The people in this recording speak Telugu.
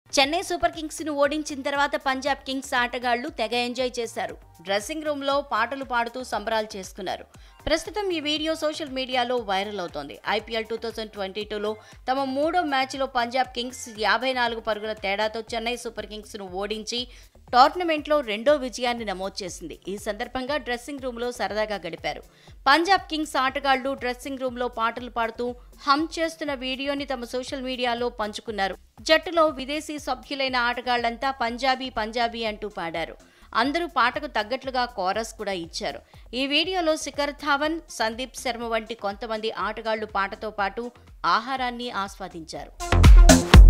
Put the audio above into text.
చెన్నై సూపర్ కింగ్స్ ను ఓడించిన తర్వాత పంజాబ్ కింగ్స్ ఆటగాళ్లు తెగ ఎంజాయ్ చేశారు డ్రెస్సింగ్ రూమ్ లో పాటలు పాడుతూ సంబరాలు చేసుకున్నారు ప్రస్తుతం ఈ వీడియో సోషల్ మీడియాలో వైరల్ అవుతోంది ఐపీఎల్ టూ థౌజండ్ ట్వంటీ టూలో తమ మూడో మ్యాచ్లో పంజాబ్ కింగ్స్ యాభై నాలుగు పరుగుల తేడాతో చెన్నై సూపర్ కింగ్స్ ను ఓడించి టోర్నమెంట్లో రెండో విజయాన్ని నమోదు చేసింది ఈ సందర్భంగా డ్రెస్సింగ్ రూమ్లో సరదాగా గడిపారు పంజాబ్ కింగ్స్ ఆటగాళ్లు డ్రెస్సింగ్ రూమ్లో పాటలు పాడుతూ హమ్ చేస్తున్న వీడియోని తమ సోషల్ మీడియాలో పంచుకున్నారు జట్టులో విదేశీ సభ్యులైన ఆటగాళ్లంతా పంజాబీ పంజాబీ అంటూ పాడారు అందరూ పాటకు తగ్గట్లుగా కోరస్ కూడా ఇచ్చారు ఈ వీడియోలో శిఖర్ ధావన్ సందీప్ శర్మ వంటి కొంతమంది ఆటగాళ్లు పాటతో పాటు ఆహారాన్ని ఆస్వాదించారు